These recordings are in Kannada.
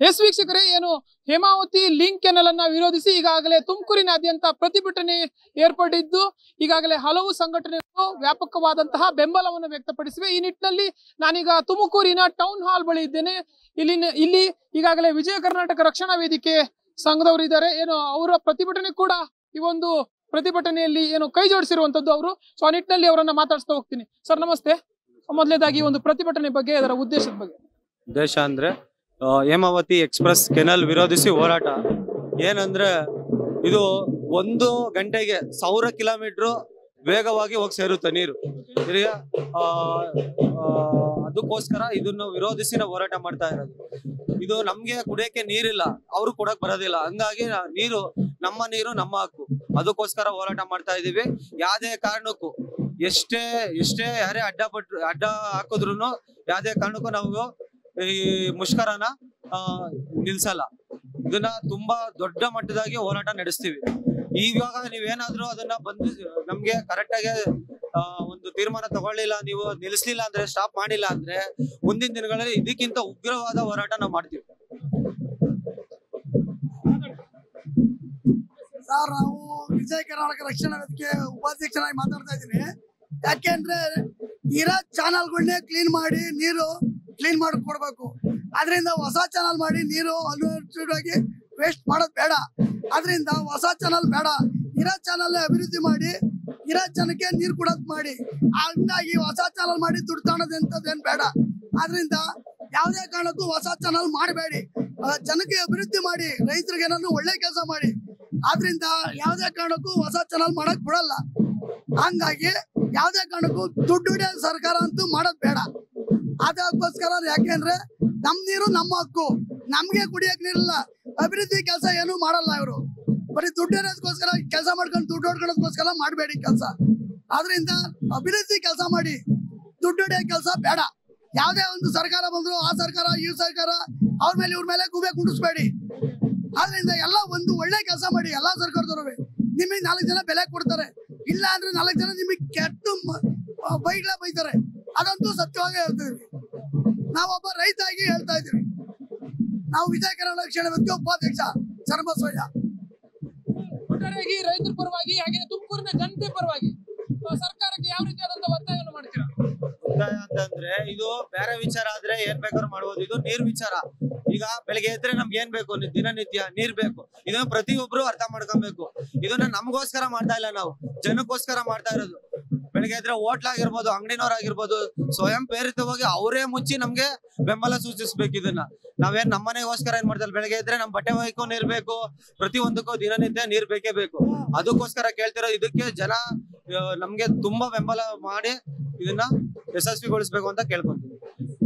ಎಸ್ ವೀಕ್ಷಕರೇ ಏನು ಹೇಮಾವತಿ ಲಿಂಕ್ ಕೆನಲ್ ಅನ್ನ ವಿರೋಧಿಸಿ ಈಗಾಗಲೇ ತುಮಕೂರಿನಾದ್ಯಂತ ಪ್ರತಿಭಟನೆ ಏರ್ಪಟ್ಟಿದ್ದು ಈಗಾಗಲೇ ಹಲವು ಸಂಘಟನೆಗಳು ವ್ಯಾಪಕವಾದಂತಹ ಬೆಂಬಲವನ್ನು ವ್ಯಕ್ತಪಡಿಸಿವೆ ಈ ನಿಟ್ಟಿನಲ್ಲಿ ನಾನೀಗ ತುಮಕೂರಿನ ಟೌನ್ ಹಾಲ್ ಬಳಿ ಇದ್ದೇನೆ ಇಲ್ಲಿ ಇಲ್ಲಿ ಈಗಾಗಲೇ ವಿಜಯ ಕರ್ನಾಟಕ ರಕ್ಷಣಾ ವೇದಿಕೆ ಸಂಘದವರು ಇದ್ದಾರೆ ಏನು ಅವರ ಪ್ರತಿಭಟನೆ ಕೂಡ ಈ ಒಂದು ಪ್ರತಿಭಟನೆಯಲ್ಲಿ ಏನು ಕೈ ಜೋಡಿಸಿರುವಂತದ್ದು ಅವರು ಸೊ ಆ ನಿಟ್ಟಿನಲ್ಲಿ ಅವರನ್ನ ಮಾತಾಡಿಸ್ತಾ ಹೋಗ್ತೀನಿ ಸರ್ ನಮಸ್ತೆ ಮೊದಲೇದಾಗಿ ಈ ಒಂದು ಪ್ರತಿಭಟನೆ ಬಗ್ಗೆ ಅದರ ಉದ್ದೇಶದ ಬಗ್ಗೆ ಉದ್ದೇಶ ಅಂದ್ರೆ ಆ, ಹೇಮಾವತಿ ಎಕ್ಸ್ಪ್ರೆಸ್ ಕೆನಲ್ ವಿರೋಧಿಸಿ ಹೋರಾಟ ಏನಂದ್ರೆ ಇದು ಒಂದು ಗಂಟೆಗೆ ಸಾವಿರ ಕಿಲೋಮೀಟರ್ ವೇಗವಾಗಿ ಹೋಗಿ ಸೇರುತ್ತೆ ನೀರು ತಿರ್ಗಾ, ಆ, ಆ, ಅದಕ್ಕೋಸ್ಕರ ಇದನ್ನು ವಿರೋಧಿಸಿ ನಾವು ಹೋರಾಟ ಮಾಡ್ತಾ ಇರೋದು ಇದು ನಮ್ಗೆ ಕುಡಿಯಕ್ಕೆ ನೀರಿಲ್ಲ ಅವ್ರು ಕೊಡಕ್ ಬರೋದಿಲ್ಲ ಹಂಗಾಗಿ ನಾ- ನೀರು ನಮ್ಮ ನೀರು ನಮ್ಮ ಹಕ್ಕು ಅದಕ್ಕೋಸ್ಕರ ಹೋರಾಟ ಮಾಡ್ತಾ ಇದೀವಿ ಯಾವ್ದೇ ಕಾರಣಕ್ಕೂ ಎಷ್ಟೇ ಎಷ್ಟೇ ಯಾರೇ ಅಡ್ಡ ಪಟ್ಟು ಅಡ್ಡ ಹಾಕಿದ್ರು ಯಾವ್ದೇ ಕಾರಣಕ್ಕೂ ನಾವು ಈ ಮುಷ್ಕರನ ಆ, ನಿಲ್ಸಲ್ಲ ಇದನ್ನ ತುಂಬಾ ದೊಡ್ಡ ಮಟ್ಟದಾಗಿ ಹೋರಾಟ ನಡೆಸ್ತೀವಿ ಇವಾಗ ನೀವೇನಾದ್ರೂ ಅದನ್ನ ಬಂದು ನಮ್ಗೆ ಕರೆಕ್ಟ್ ಆಗಿ ಆ, ಒಂದು ತೀರ್ಮಾನ ತಗೊಳ್ಳಿಲ್ಲ ನೀವು ನಿಲ್ಲಿಸ್ಲಿಲ್ಲ ಅಂದ್ರೆ ಸ್ಟಾಪ್ ಮಾಡಿಲ್ಲ ಅಂದ್ರೆ ಮುಂದಿನ ದಿನಗಳಲ್ಲಿ ಇದಕ್ಕಿಂತ ಉಗ್ರವಾದ ಹೋರಾಟ ನಾವು ಮಾಡ್ತೀವಿ ಸರ್ ನಾವು ವಿಜಯ ಕರ್ನಾಟಕ ರಕ್ಷಣಾ ವೇದಿಕೆ ಉಪಾಧ್ಯಕ್ಷನಾಗಿ ಮಾತಾಡ್ತಾ ಇದ್ದೀನಿ ಯಾಕೆಂದ್ರೆ ಇರೋ ಚಾನಲ್ಗಳನ್ನೇ ಕ್ಲೀನ್ ಮಾಡಿ ನೀರು ಕ್ಲೀನ್ ಮಾಡಿ ಕೊಡ್ಬೇಕು ಅದರಿಂದ ಹೊಸ ಚಾನಲ್ ಮಾಡಿ ನೀರು ಅನ್ವಯಿಸಿ ವೇಸ್ಟ್ ಮಾಡೋದು ಬೇಡ ಅದರಿಂದ ಹೊಸ ಚಾನಲ್ ಬೇಡ ಇರೋ ಚಾನಲ್ ಅಭಿವೃದ್ಧಿ ಮಾಡಿ ಇರೋ ಜನಕ್ಕೆ ನೀರು ಕೊಡೋದು ಮಾಡಿ ಹಂಗಾಗಿ ಹೊಸ ಚಾನಲ್ ಮಾಡಿ ದುಡ್ಡು ತಗೊಳೋದಂಥದ್ದೇನು ಬೇಡ ಆದ್ರಿಂದ ಯಾವುದೇ ಕಾರಣಕ್ಕೂ ಹೊಸ ಚಾನಲ್ ಮಾಡಬೇಡಿ ಜನಕ್ಕೆ ಅಭಿವೃದ್ಧಿ ಮಾಡಿ ರೈತರಿಗೆ ಏನಾದ್ರು ಒಳ್ಳೆ ಕೆಲಸ ಮಾಡಿ ಆದ್ರಿಂದ ಯಾವುದೇ ಕಾರಣಕ್ಕೂ ಹೊಸ ಚಾನಲ್ ಮಾಡಕ್ ಬಿಡಲ್ಲ ಹಂಗಾಗಿ ಯಾವುದೇ ಕಾರಣಕ್ಕೂ ದುಡ್ಡು ಹೊಡೆಯೋ ಸರ್ಕಾರ ಅಂತೂ ಮಾಡೋದ್ ಬೇಡ ಅದಕ್ಕೋಸ್ಕರ ಯಾಕೆಂದ್ರೆ ನಮ್ ನೀರು ನಮ್ಮ ಹಕ್ಕು ನಮ್ಗೆ ಕುಡಿಯಕ್ ನೀರಿಲ್ಲ ಅಭಿವೃದ್ಧಿ ಕೆಲಸ ಏನು ಮಾಡಲ್ಲ ಇವರು ಬರೀ ದುಡ್ಡು ಇರೋದಕ್ಕೋಸ್ಕರ ಕೆಲಸ ಮಾಡ್ಕೊಂಡು ದುಡ್ಡು ಹೊಡ್ಕೊಳ್ಳೋದಕ್ಕೋಸ್ಕರ ಮಾಡಬೇಡಿ ಕೆಲಸ ಆದ್ರಿಂದ ಅಭಿವೃದ್ಧಿ ಕೆಲಸ ಮಾಡಿ ದುಡ್ಡು ಹೊಡೆಯೋ ಕೆಲಸ ಬೇಡ ಯಾವುದೇ ಒಂದು ಸರ್ಕಾರ ಬಂದ್ರು ಆ ಸರ್ಕಾರ ಈ ಸರ್ಕಾರ ಅವ್ರ ಮೇಲೆ ಇವ್ರ ಮೇಲೆ ಗುಬೆ ಕುಂಡಿಸ್ಬೇಡಿ ಆದ್ರಿಂದ ಎಲ್ಲ ಒಂದು ಒಳ್ಳೆ ಕೆಲಸ ಮಾಡಿ ಎಲ್ಲಾ ಸರ್ಕಾರದವರು ನಿಮಗೆ ನಾಲ್ಕು ಜನ ಬೆಲೆ ಕೊಡ್ತಾರೆ ಇಲ್ಲ ಅಂದ್ರೆ ನಾಲ್ಕು ಜನ ನಿಮಗೆ ಕೆಟ್ಟ ಬೈಗ್ಲೇ ಬೈತಾರೆ ಅದಂತೂ ಸತ್ಯವಾಗಿ ಹೇಳ್ತೀವಿ ನಾವೊಬ್ಬ ರೈತ ಆಗಿ ಹೇಳ್ತಾ ಇದ್ದೀವಿ ನಾವು ವಿಜಯ ಕರ್ನಾಟಕ ರಕ್ಷಣಾ ವೇದಿಕೆ ಉಪಾಧ್ಯಕ್ಷ ಚರ್ಮಸ್ವಯ್ಯ ಒಟ್ಟಾರೆಯಾಗಿ ರೈತರ ಪರವಾಗಿ ಹಾಗೆ ತುಮಕೂರಿನ ಜನತೆ ಪರವಾಗಿ ಆ, ಸರ್ಕಾರಕ್ಕೆ ಯಾವ ರೀತಿಯಾದಂತಹ ಒತ್ತಾಯವನ್ನು ಮಾಡ್ತೀರಾ ಒತ್ತಾಯ ಅಂತಂದ್ರೆ ಇದು ಬೇರೆ ವಿಚಾರ ಆದ್ರೆ ಏನ್ ಬೇಕಾದ್ರೂ ಮಾಡ್ಬೋದು ಇದು ನೀರ್ ವಿಚಾರ ಈಗ ಬೆಳಗ್ಗೆ ಎದ್ರೆ ನಮ್ಗೆ ಏನ್ ಬೇಕು ನಿ- ದಿನನಿತ್ಯ ನೀರ್ ಬೇಕು ಇದನ್ನ ಪ್ರತಿಯೊಬ್ರು ಅರ್ಥ ಮಾಡ್ಕೊಬೇಕು ಇದನ್ನ ನಮಗೋಸ್ಕರ ಮಾಡ್ತಾ ಇಲ್ಲ ನಾವು ಜನಕ್ಕೋಸ್ಕರ ಮಾಡ್ತಾ ಇರೋದು ಬೆಳಗ್ಗೆ ಎದ್ರೆ ಹೋಟ್ಲ್ ಆಗಿರ್ಬೋದು ಅಂಗಡಿನವ್ರಾಗಿರ್ಬೋದು ಸ್ವಯಂ ಪ್ರೇರಿತವಾಗಿ ಅವರೇ ಮುಚ್ಚಿ ನಮ್ಗೆ ಬೆಂಬಲ ಸೂಚಿಸ್ಬೇಕು ಇದನ್ನ ನಾವೇನ್ ನಮ್ಮನೆಗೋಸ್ಕರ ಏನ್ ಮಾಡ್ತಾರೆ ಬೆಳಗ್ಗೆ ಎದ್ರೆ ನಮ್ ಬಟ್ಟೆ ಒಯ್ಕೋ ನೀರ್ ಬೇಕು ಪ್ರತಿ ಒಂದಕ್ಕೂ ದಿನನಿತ್ಯ ನೀರ್ ಬೇಕೇ ಬೇಕು ಅದಕ್ಕೋಸ್ಕರ ಕೇಳ್ತಿರೋ ಇದಕ್ಕೆ ಜನ ಆ, ನಮ್ಗೆ ತುಂಬಾ ಬೆಂಬಲ ಮಾಡಿ ಇದನ್ನ ಯಶಸ್ವಿಗೊಳಿಸ್ಬೇಕು ಅಂತ ಕೇಳ್ಕೊಂತೀವಿ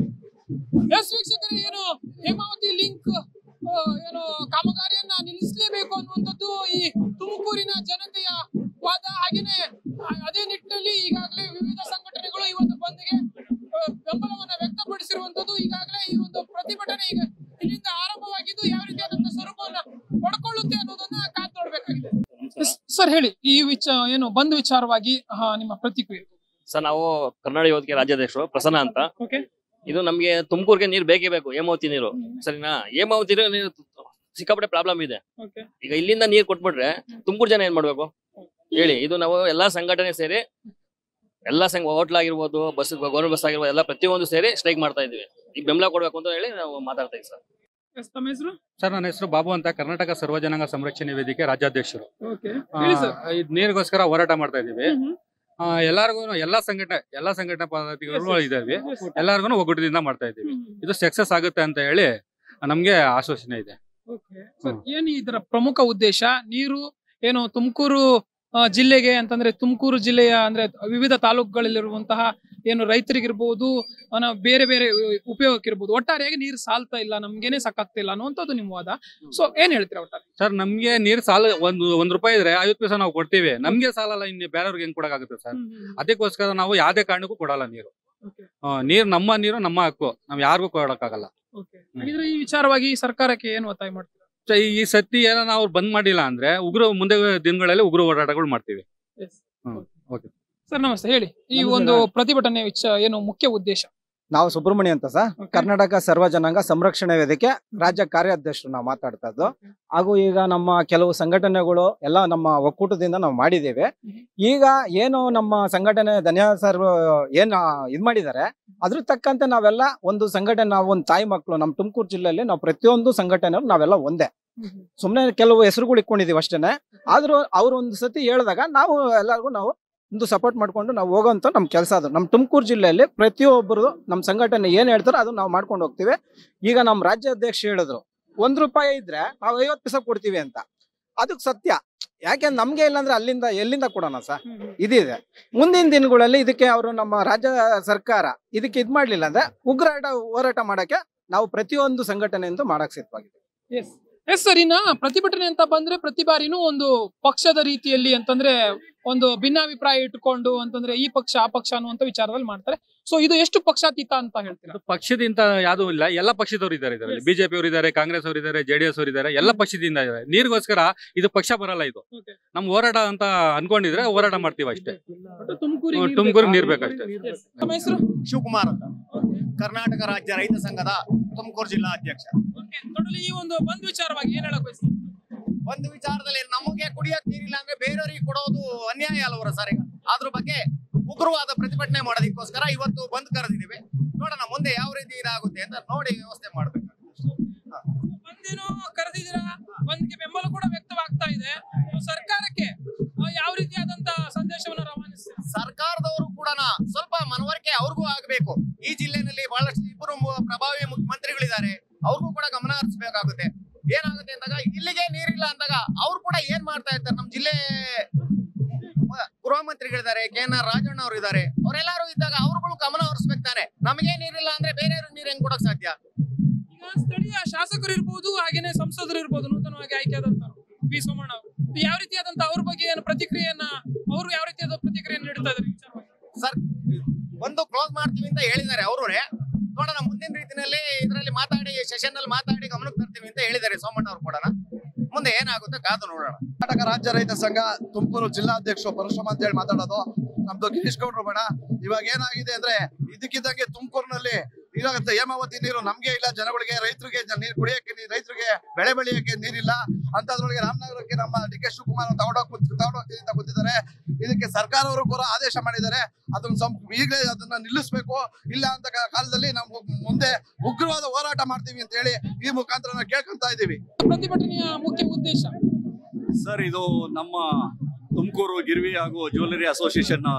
ಎಸ್ ವೀಕ್ಷಕರೇ ಏನು ಹೇಮಾವತಿ ಲಿಂಕ್ ಆ, ಏನು ಕಾಮಗಾರಿಯನ್ನ ನಿಲ್ಲಿಸಲೇಬೇಕು ಅನ್ನುವಂಥದ್ದು ಈ ತುಮಕೂರಿನ ಜನತೆಯ ವಾದ ಹಾಗೇನೆ ಆ, ಅದೇ ನಿಟ್ಟಿನಲ್ಲಿ ಈಗಾಗಲೇ ವಿವಿಧ ಸಂಘಟನೆಗಳು ಈ ಒಂದು ಬಂದ್ಗೆ ಆ, ಬೆಂಬಲವನ್ನ ವ್ಯಕ್ತಪಡಿಸಿರುವಂತದ್ದು ಈಗಾಗಲೇ ಈ ಒಂದು ಪ್ರತಿಭಟನೆ ಈಗ ಇಲ್ಲಿಂದ ಆರಂಭವಾಗಿದ್ದು ಯಾವ ರೀತಿಯಾದಂತಹ ಸ್ವರೂಪವನ್ನ ಪಡ್ಕೊಳ್ಳುತ್ತೆ ಅನ್ನೋದನ್ನ ಕಾದ್ ನೋಡ್ಬೇಕಾಗಿದೆ ಸರ್ ಹೇಳಿ ಈ ವಿಚ ಏನು ಬಂದ್ ವಿಚಾರವಾಗಿ ಆ, ನಿಮ್ಮ ಪ್ರತಿಕ್ರಿಯೆ ಸರ್ ನಾವು ಕರ್ನಾಟಕ ಯುವತಿಗೆ ರಾಜ್ಯಾಧ್ಯಕ್ಷರು ಪ್ರಸನ್ನ ಅಂತ ಓಕೆ ಇದು ನಮ್ಗೆ ತುಮಕೂರ್ಗೆ ನೀರ್ ಬೇಕೇ ಬೇಕು ಹೇಮಾವತಿ ನೀರು ಸರಿನಾ ಹೇಮಾವತಿ ನೀರು ಸಿಕ್ಕಾಪಟ್ಟೆ ಪ್ರಾಬ್ಲಮ್ ಇದೆ ಓಕೆ ಈಗ ಇಲ್ಲಿಂದ ನೀರ್ ಕೊಟ್ಬಿಟ್ರೆ ತುಮಕೂರು ಜನ ಏನ್ ಮಾಡ್ಬೇಕು ಹೇಳಿ ಇದು ನಾವು ಎಲ್ಲಾ ಸಂಘಟನೆ ಸೇರಿ ಎಲ್ಲಾ ಸಂಘ ಹೋಟ್ಲ್ ಆಗಿರ್ಬೋದು ಬಸ್ ಗೌರ್ಮೆಂಟ್ ಬಸ್ ಆಗಿರ್ಬೋದು ಎಲ್ಲ ಪ್ರತಿಯೊಂದು ಸೇರಿ ಸ್ಟ್ರೈಕ್ ಮಾಡ್ತಾ ಇದೀವಿ ಈಗ ಬೆಂಬಲ ಕೊಡ್ಬೇಕು ಅಂತ ಹೇಳಿ ನಾವು ಮಾತಾಡ್ತಾ ಇದೀವಿ ಸರ್ ಎಸ್ ತಮ್ಮ ಹೆಸರು ಸರ್ ನನ್ನ ಹೆಸರು ಬಾಬು ಅಂತ ಕರ್ನಾಟಕ ಸರ್ವಜನಾಂಗ ಸಂರಕ್ಷಣೆ ವೇದಿಕೆ ರಾಜ್ಯಾಧ್ಯಕ್ಷರು ಓಕೆ ಆ, ಹೇಳಿ ಸರ್ ಇದ್ ನೀರಿಗೋಸ್ಕರ ಹೋರಾಟ ಮಾಡ್ತಾ ಇದೀವಿ ಹ್ಮ್ ಹ್ಮ್. ಆ, ಎಲ್ಲಾರ್ಗು ಎಲ್ಲಾ ಸಂಘಟನೆ ಎಲ್ಲಾ ಸಂಘಟನಾ ಪದಾಧಿಕಾರಿಗಳು Yes, yes. ಇದಾವೆ Yes. ಎಲ್ಲಾರ್ಗು ಒಗ್ಗಟ್ಟದಿಂದ ಮಾಡ್ತಾ ಇದೀವಿ ಹ್ಮ್ ಹ್ಮ್. ಇದು ಸಕ್ಸಸ್ ಆಗುತ್ತೆ ಅಂತ ಹೇಳಿ ನಮ್ಗೆ ಆಶ್ವಾಸನೆ ಇದೆ ಓಕೆ ಸರ್ ಏನು ಇದರ ಪ್ರಮುಖ ಉದ್ದೇಶ ನೀರು ಏನು ತುಮಕೂರು ಆ, ಜಿಲ್ಲೆಗೆ ಅಂತಂದ್ರೆ ತುಮಕೂರು ಜಿಲ್ಲೆಯ ಅಂದ್ರೆ ವಿವಿಧ ತಾಲೂಕುಗಳಲ್ಲಿರುವಂತಹ ಏನು ರೈತರಿಗಿರ್ಬೋದು ಅನ- ಬೇರೆ ಬೇರೆ ಉಪಯೋಗಕ್ಕಿರ್ಬೋದು ಒಟ್ಟಾರೆಯಾಗಿ ನೀರು ಸಾಲ್ತಾ ಇಲ್ಲ ನಮ್ಗೇನೆ ಸಾಕಾಗ್ತಾ ಇಲ್ಲ ಅನ್ನುವಂಥದ್ದು ನಿಮ್ಮ ವಾದ ಸೊ ಏನ್ ಹೇಳ್ತೀರಾ ಒಟ್ಟಾರೆ ಸರ್ ನಮ್ಗೆ ನೀರ್ ಸಾಲ ಒಂದು ಒಂದ್ ರೂಪಾಯಿ ಇದ್ರೆ ಐವತ್ತು ಪೈಸೆ ನಾವು ಕೊಡ್ತೀವಿ ನಮ್ಗೆ ಸಾಲಲ್ಲ ಇನ್ನು ಬೇರೆಯವ್ರಿಗೆ ಹೆಂಗ್ ಕೊಡಕ್ಕಾಗುತ್ತೆ ಸರ್ ಅದಕ್ಕೋಸ್ಕರ ನಾವು ಯಾವ್ದೇ ಕಾರಣಕ್ಕೂ ಕೊಡಲ್ಲ ನೀರು Okay. ಆ, ನೀರ್ ನಮ್ಮ ನೀರು ನಮ್ಮ ಹಕ್ಕು ನಾವ್ ಯಾರಿಗೂ ಕೊಡಕ್ಕಾಗಲ್ಲ ಓಕೆ ಹಾಗಿದ್ರೆ ಈ ವಿಚಾರವಾಗಿ ಸರ್ಕಾರಕ್ಕೆ ಏನು ಒತ್ತಾಯ ಮಾಡ್ತೀರಾ ಸೊ ಈ- ಈ ಸತಿ ಏನೋ ನಾವು ಬಂದ್ ಮಾಡಿಲ್ಲ ಅಂದ್ರೆ ಉಗ್ರ ಮುಂದೆ ದಿನಗಳಲ್ಲಿ ಉಗ್ರ ಹೋರಾಟಗಳು ಮಾಡ್ತೀವಿ ಹ್ಮ್. Okay. ಸರ್ ನಮಸ್ತೆ ಹೇಳಿ ಈ ನಮಸ್ತೆ ಒಂದು ಸರ್. ಪ್ರತಿಭಟನೆ ವಿಚ ಏನು ಮುಖ್ಯ ಉದ್ದೇಶ ನಾವು ಸುಬ್ರಹ್ಮಣ್ಯ ಅಂತ ಸರ್ Okay. ಕರ್ನಾಟಕ ಸರ್ವ ಜನಾಂಗ ಸಂರಕ್ಷಣಾ ವೇದಿಕೆ ರಾಜ್ಯ ಕಾರ್ಯಾಧ್ಯಕ್ಷರು ನಾವು ಮಾತಾಡ್ತಾ ಇದ್ದು ಹಾಗೂ ಈಗ ನಮ್ಮ ಕೆಲವು ಸಂಘಟನೆಗಳು ಎಲ್ಲ ನಮ್ಮ ಒಕ್ಕೂಟದಿಂದ ನಾವು ಮಾಡಿದ್ದೇವೆ ಈಗ ಏನು ನಮ್ಮ ಸಂಘಟನೆ ಧನ್ಯ ಸರ್ ಏನ್ ಇದ್ ಮಾಡಿದ್ದಾರೆ ಅದ್ರ ತಕ್ಕಂತೆ ನಾವೆಲ್ಲ ಒಂದು ಸಂಘಟನೆ ನಾವು ಒಂದು ತಾಯಿ ಮಕ್ಕಳು ನಮ್ಮ ತುಮಕೂರು ಜಿಲ್ಲೆಯಲ್ಲಿ ನಾವು ಪ್ರತಿಯೊಂದು ಸಂಘಟನೆ ನಾವೆಲ್ಲ ಒಂದೇ ಸುಮ್ಮನೆ ಕೆಲವು ಹೆಸರುಗಳು ಇಟ್ಕೊಂಡಿದೀವಿ ಅಷ್ಟೇನೆ ಆದ್ರೂ ಅವ್ರು ಒಂದು ಸತಿ ಹೇಳಿದಾಗ ನಾವು ಎಲ್ಲರಿಗೂ ನಾವು ಒಂದು ಸಪೋರ್ಟ್ ಮಾಡ್ಕೊಂಡು ನಾವು ಹೋಗೋಂತ ನಮ್ಮ ಕೆಲಸ ಅದು ನಮ್ಮ ತುಮಕೂರು ಜಿಲ್ಲೆಯಲ್ಲಿ ಪ್ರತಿಯೊಬ್ಬರು ನಮ್ಮ ಸಂಘಟನೆ ಏನ್ ಹೇಳ್ತಾರೋ ಅದು ನಾವು ಮಾಡ್ಕೊಂಡು ಹೋಗ್ತೀವಿ ಈಗ ನಮ್ಮ ರಾಜ್ಯಾಧ್ಯಕ್ಷ ಹೇಳಿದ್ರು ಒಂದ್ ರೂಪಾಯಿ ಇದ್ರೆ ನಾವು ಐವತ್ತು ಪೈಸೆ ಕೊಡ್ತೀವಿ ಅಂತ ಅದಕ್ಕೆ ಸತ್ಯ ಯಾಕೆ ನಮ್ಗೆ ಇಲ್ಲಾಂದ್ರೆ ಅಲ್ಲಿಂದ ಎಲ್ಲಿಂದ ಕೊಡೋಣ ಸರ್ ಇದಿದೆ ಮುಂದಿನ ದಿನಗಳಲ್ಲಿ ಇದಕ್ಕೆ ಅವರು ನಮ್ಮ ರಾಜ್ಯ ಸರ್ಕಾರ ಇದಕ್ಕೆ ಇದ್ ಮಾಡ್ಲಿಲ್ಲ ಅಂದ್ರೆ ಉಗ್ರಾಟ ಹೋರಾಟ ಮಾಡಕ್ಕೆ ನಾವು ಪ್ರತಿಯೊಂದು ಸಂಘಟನೆಯಿಂದ ಮಾಡಕ್ ಸಿದ್ಧವಾಗಿದೆ ಎಸ್ ಎಸ್ ಸರ್ ಇನ್ನ ಪ್ರತಿಭಟನೆ ಅಂತ ಬಂದ್ರೆ ಪ್ರತಿ ಬಾರಿನೂ ಒಂದು ಪಕ್ಷದ ರೀತಿಯಲ್ಲಿ ಅಂತಂದ್ರೆ ಒಂದು ಭಿನ್ನಾಭಿಪ್ರಾಯ ಇಟ್ಕೊಂಡು ಅಂತಂದ್ರೆ ಈ ಪಕ್ಷ ಆ ಪಕ್ಷ ಅನ್ನುವಂತ ವಿಚಾರದಲ್ಲಿ ಮಾಡ್ತಾರೆ ಸೊ ಇದು ಎಷ್ಟು ಪಕ್ಷಾತೀತ ಅಂತ ಹೇಳ್ತೀರಾ ಇದು ಪಕ್ಷದಿಂದ ಯಾವ್ದು ಇಲ್ಲ ಎಲ್ಲ ಪಕ್ಷದವ್ರು ಇದ್ದಾರೆ ಇದರಲ್ಲಿ Yes. ಬಿಜೆಪಿ ಅವರು ಇದ್ದಾರೆ ಕಾಂಗ್ರೆಸ್ ಅವರು ಇದ್ದಾರೆ ಜೆಡಿಎಸ್ ಅವರು ಇದ್ದಾರೆ ಎಲ್ಲ ಪಕ್ಷದಿಂದ ಇದ್ದಾರೆ ನೀರಿಗೋಸ್ಕರ ಇದು ಪಕ್ಷ ಬರಲ್ಲ ಇದು Okay. ನಮ್ ಹೋರಾಟ ಅಂತ ಅನ್ಕೊಂಡಿದ್ರೆ ಹೋರಾಟ ಮಾಡ್ತೀವಿ ಅಷ್ಟೇ ತುಮಕೂರಿಗೆ ಹ್ಮ್, ತುಮಕೂರಿಗೆ ನೀರ್ ಬೇಕಷ್ಟೇ. ನಮ್ಮ ಹೆಸರು ಶಿವಕುಮಾರ್ ಅಂತ ಕರ್ನಾಟಕ ರಾಜ್ಯ ರೈತ ಸಂಘದ ತುಮಕೂರು ಜಿಲ್ಲಾ ಅಧ್ಯಕ್ಷ ಟೋಟಲಿ ಈ ಒಂದು ಬಂದ್ ವಿಚಾರವಾಗಿ ಏನ್ ಹೇಳಕ್ ಬಯಸ್ತೀರಿ ಒಂದು ವಿಚಾರದಲ್ಲಿ ನಮಗೆ ಕುಡಿಯಕ್ ನೀರಿಲ್ಲ ಅಂದ್ರೆ ಬೇರೆಯವರಿಗೆ ಕೊಡೋದು ಅನ್ಯಾಯ ಅಲ್ವರ ಸರ್ ಈಗ ಅದ್ರ ಬಗ್ಗೆ ಉಗ್ರವಾದ ಪ್ರತಿಭಟನೆ ಮಾಡೋದಕ್ಕೋಸ್ಕರ ಇವತ್ತು ಬಂದ್ ಕರೆದಿದ್ದೀವಿ ನೋಡೋಣ ಮುಂದೆ ಯಾವ ರೀತಿ ಇದಾಗುತ್ತೆ ಅಂತ ನೋಡಿ ವ್ಯವಸ್ಥೆ ಮಾಡ್ಬೇಕು ಬಂದೇನೋ ಕರೆದಿದ್ದೀರಾ ಬಂದ್ಗೆ ಬೆಂಬಲ ಕೂಡ ವ್ಯಕ್ತವಾಗ್ತಾ ಇದೆ So, ಸರ್ಕಾರಕ್ಕೆ ಆ, ಯಾವ ರೀತಿಯಾದಂತ ಸಂದೇಶವನ್ನು ರವಾನಿಸ್ತೀರಾ ಸರ್ಕಾರದವರು ಕೂಡ ಸ್ವಲ್ಪ ಮನವರಿಕೆ ಅವ್ರಿಗೂ ಆಗಬೇಕು ಈ ಜಿಲ್ಲೆನಲ್ಲಿ ಬಹಳಷ್ಟು ಇಬ್ಬರು ಮು- ಪ್ರಭಾವಿ ಮುಖ್ಯಮಂತ್ರಿಗಳಿದ್ದಾರೆ ಅವ್ರಿಗೂ ಕೂಡ ಗಮನ ಹರಿಸಬೇಕಾಗುತ್ತೆ ಏನಾಗುತ್ತೆ ಅಂದಾಗ ಇಲ್ಲಿಗೆ ನೀರಿಲ್ಲ ಅಂದಾಗ ಅವ್ರು ಕೂಡ ಏನ್ ಮಾಡ್ತಾ ಇರ್ತಾರೆ ನಮ್ಮ ಜಿಲ್ಲೆ ಮ- ಗೃಹ ಮಂತ್ರಿಗಳಿದ್ದಾರೆ ಕೆ ಎನ್ ಆರ್ ರಾಜಣ್ಣ ಅವರು ಇದ್ದಾರೆ ಅವರೆಲ್ಲರೂ ಇದ್ದಾಗ ಅವ್ರುಗಳು ಗಮನ ಹರಿಸ್ಬೇಕು ತಾನೆ ನಮಗೆ ನೀರಿಲ್ಲ ಅಂದ್ರೆ ಬೇರೆಯವ್ರಿಗೆ ನೀರ್ ಹೆಂಗ್ ಕೊಡಕ್ ಸಾಧ್ಯ ಈಗ ಸ್ಥಳೀಯ ಶಾಸಕರು ಇರ್ಬೋದು ಹಾಗೇನೆ ಸಂಸದರು ಇರ್ಬೋದು ನೂತನವಾಗಿ ಆಯ್ಕೆಯಾದಂತ ಪಿ ಸೋಮಣ್ಣ ಅವರು ಯಾವ ರೀತಿಯಾದಂತ ಅವ್ರ ಬಗ್ಗೆ ಏನು ಪ್ರತಿಕ್ರಿಯೆಯನ್ನ ಅವರು ಯಾವ ರೀತಿಯಾದ ಪ್ರತಿಕ್ರಿಯೆಯನ್ನು ನೀಡ್ತಾ ಇದ್ದಾರೆ ಈ ವಿಚಾರವಾಗಿ ಸರ್ ಒಂದು ಕ್ಲೋಸ್ ಮಾಡ್ತೀವಿ ಅಂತ ಹೇಳಿದ್ದಾರೆ ಅವರು ನೋಡೋಣ ಮುಂದಿನ ರೀತಿನಲ್ಲಿ ಇದರಲ್ಲಿ ಮಾತಾಡಿ ಸೆಷನ್ ಅಲ್ಲಿ ಮಾತಾಡಿ ಗಮನಕ್ಕೆ ತರ್ತೀವಿ ಅಂತ ಹೇಳಿದ್ದಾರೆ ಸೋಮಣ್ಣ ಅವರು ಕೂಡ ಮುಂದೆ ಏನಾಗುತ್ತೆ ಕಾದು ನೋಡೋಣ ಕರ್ನಾಟಕ ರಾಜ್ಯ ರೈತ ಸಂಘ ತುಮಕೂರು ಜಿಲ್ಲಾಧ್ಯಕ್ಷರು ಪರಶುರಾಮ ಅಂತ ಹೇಳಿ ಮಾತಾಡೋದು ನಮ್ದು ಗಿರೀಶ್ ಗೌಡ್ರು ಬೇಡ ಇವಾಗ ಏನಾಗಿದೆ ಅಂದ್ರೆ ಇದಕ್ಕಿದ್ದಂಗೆ ತುಮಕೂರಿನಲ್ಲಿ ಇದಾಗುತ್ತೆ ಹೇಮಾವತಿ ನೀರು ನಮ್ಗೆ ಇಲ್ಲ ಜನಗಳಿಗೆ ರೈತರಿಗೆ ನೀರು ಕುಡಿಯಕ್ಕೆ ನೀರು ರೈತರಿಗೆ ಬೆಳೆ ಬೆಳೆಯಕ್ಕೆ ನೀರಿಲ್ಲ ಅಂತದ್ರೊಳಗೆ ರಾಮನಗರಕ್ಕೆ ನಮ್ಮ ಡಿ ಕೆ ಶಿವಕುಮಾರ್ ತಗೊಂಡೋಗ್ ತಗೊಂಡೋಗ್ತೀನಿ ಅಂತ ಗೊತ್ತಿದ್ದಾರೆ ಇದಕ್ಕೆ ಸರ್ಕಾರವರು ಕೂಡ ಆದೇಶ ಮಾಡಿದ್ದಾರೆ ಅದನ್ನ ಸಂ- ಈಗಲೇ ಅದನ್ನ ನಿಲ್ಲಿಸ್ಬೇಕು ಇಲ್ಲ ಅಂತ ಕಾ- ಕಾಲದಲ್ಲಿ ನಾವು ಮುಂದೆ ಉಗ್ರವಾದ ಹೋರಾಟ ಮಾಡ್ತೀವಿ ಅಂತ ಹೇಳಿ ಈ ಮುಖಾಂತರ ನಾವು ಕೇಳ್ಕೊಂತ ಇದೀವಿ ಪ್ರತಿಭಟನೆಯ ಮುಖ್ಯ ಉದ್ದೇಶ ಸರ್ ಇದು ನಮ್ಮ ತುಮಕೂರು ಗಿರ್ವಿ ಹಾಗೂ ಜ್ಯುವೆಲರಿ ಅಸೋಸಿಯೇಷನ್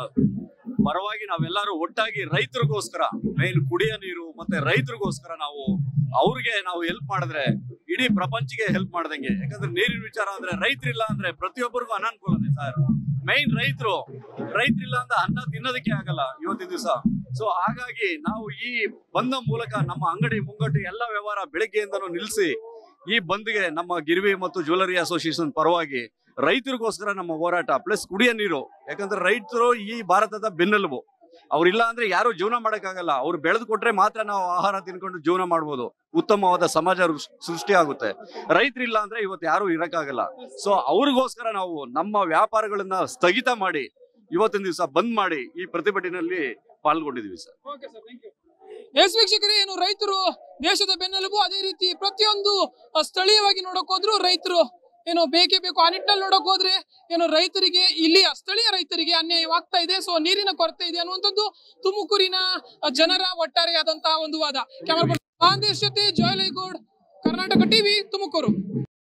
ಪರವಾಗಿ ನಾವೆಲ್ಲರೂ ಒಟ್ಟಾಗಿ ರೈತರಿಗೋಸ್ಕರ ಮೇನ್ ಕುಡಿಯೋ ನೀರು ಮತ್ತೆ ರೈತರಿಗೋಸ್ಕರ ನಾವು ಅವ್ರಿಗೆ ನಾವು ಹೆಲ್ಪ್ ಮಾಡಿದ್ರೆ ಇಡೀ ಪ್ರಪಂಚಕ್ಕೆ ಹೆಲ್ಪ್ ಮಾಡ್ದಂಗೆ ಯಾಕಂದ್ರೆ ನೀರಿನ ವಿಚಾರ ಅಂದ್ರೆ ರೈತರಿಲ್ಲ ಅಂದ್ರೆ ಪ್ರತಿಯೊಬ್ಬರಿಗೂ ಅನಾನುಕೂಲನೇ ಸರ್ ಮೈನ್ ರೈತರು ರೈತರಿಲ್ಲ ಅಂದ್ರೆ ಅನ್ನ ತಿನ್ನೋದಕ್ಕೆ ಆಗಲ್ಲ ಇವತ್ತಿನ ದಿವಸ ಸೊ ಹಾಗಾಗಿ ನಾವು ಈ ಬಂದ ಮೂಲಕ ನಮ್ಮ ಅಂಗಡಿ ಮುಂಗಟ್ಟು ಎಲ್ಲ ವ್ಯವಹಾರ ಬೆಳಗ್ಗೆಯಿಂದನೂ ನಿಲ್ಲಿಸಿ ಈ ಬಂದ್ಗೆ ನಮ್ಮ ಗಿರ್ವಿ ಮತ್ತು ಜ್ಯುವೆಲರಿ ಅಸೋಸಿಯೇಷನ್ ಪರವಾಗಿ ರೈತರಿಗೋಸ್ಕರ ನಮ್ಮ ಹೋರಾಟ ಪ್ಲಸ್ ಕುಡಿಯೋ ನೀರು ಯಾಕಂದ್ರೆ ರೈತರು ಈ ಭಾರತದ ಬೆನ್ನೆಲುಬು ಅವ್ರಿಲ್ಲ ಅಂದ್ರೆ ಯಾರು ಜೀವನ ಮಾಡಕ್ಕಾಗಲ್ಲ ಅವ್ರು ಬೆಳೆದು ಕೊಟ್ರೆ ಮಾತ್ರ ನಾವು ಆಹಾರ ತಿನ್ಕೊಂಡು ಜೀವನ ಮಾಡ್ಬೋದು ಉತ್ತಮವಾದ ಸಮಾಜ ರುಷ್- ಸೃಷ್ಟಿ ಆಗುತ್ತೆ ರೈತರಿಲ್ಲ ಅಂದ್ರೆ ಇವತ್ತು ಯಾರು ಇರಕ್ಕಾಗಲ್ಲ ಸೊ ಅವ್ರಿಗೋಸ್ಕರ ನಾವು ನಮ್ಮ ವ್ಯಾಪಾರಗಳನ್ನ ಸ್ಥಗಿತ ಮಾಡಿ ಇವತ್ತಿನ ದಿವಸ ಬಂದ್ ಮಾಡಿ ಈ ಪ್ರತಿಭಟನೆಯಲ್ಲಿ ಪಾಲ್ಗೊಂಡಿದೀವಿ sir okay sir thank you yes ವೀಕ್ಷಕರೇ ಏನು ರೈತರು ದೇಶದ ಬೆನ್ನೆಲುಬು ಅದೇ ರೀತಿ ಪ್ರತಿಯೊಂದು ಅಹ್, ಸ್ಥಳೀಯವಾಗಿ ನೋಡಕ್ ಹೋದ್ರು ರೈತರು ಏನು ಬೇಕೇ ಬೇಕು ಆ ನಿಟ್ಟಿನಲ್ಲಿ ನೋಡಕ್ ಹೋದ್ರೆ ಏನು ರೈತರಿಗೆ ಇಲ್ಲಿಯ ಸ್ಥಳೀಯ ರೈತರಿಗೆ ಅನ್ಯಾಯವಾಗ್ತಾ ಇದೆ ಸೊ ನೀರಿನ ಕೊರತೆ ಇದೆ ಅನ್ನುವಂಥದ್ದು ತುಮಕೂರಿನ ಅಹ್, ಜನರ ಒಟ್ಟಾರೆಯಾದಂತಹ ಒಂದು ವಾದ ಕ್ಯಾಮರಾ ಮಹಾಂತೇಶ್ ಜೊತೆ ಜೋಯಲೈಗೌಡ್ ಕರ್ನಾಟಕ ಟಿವಿ ತುಮಕೂರು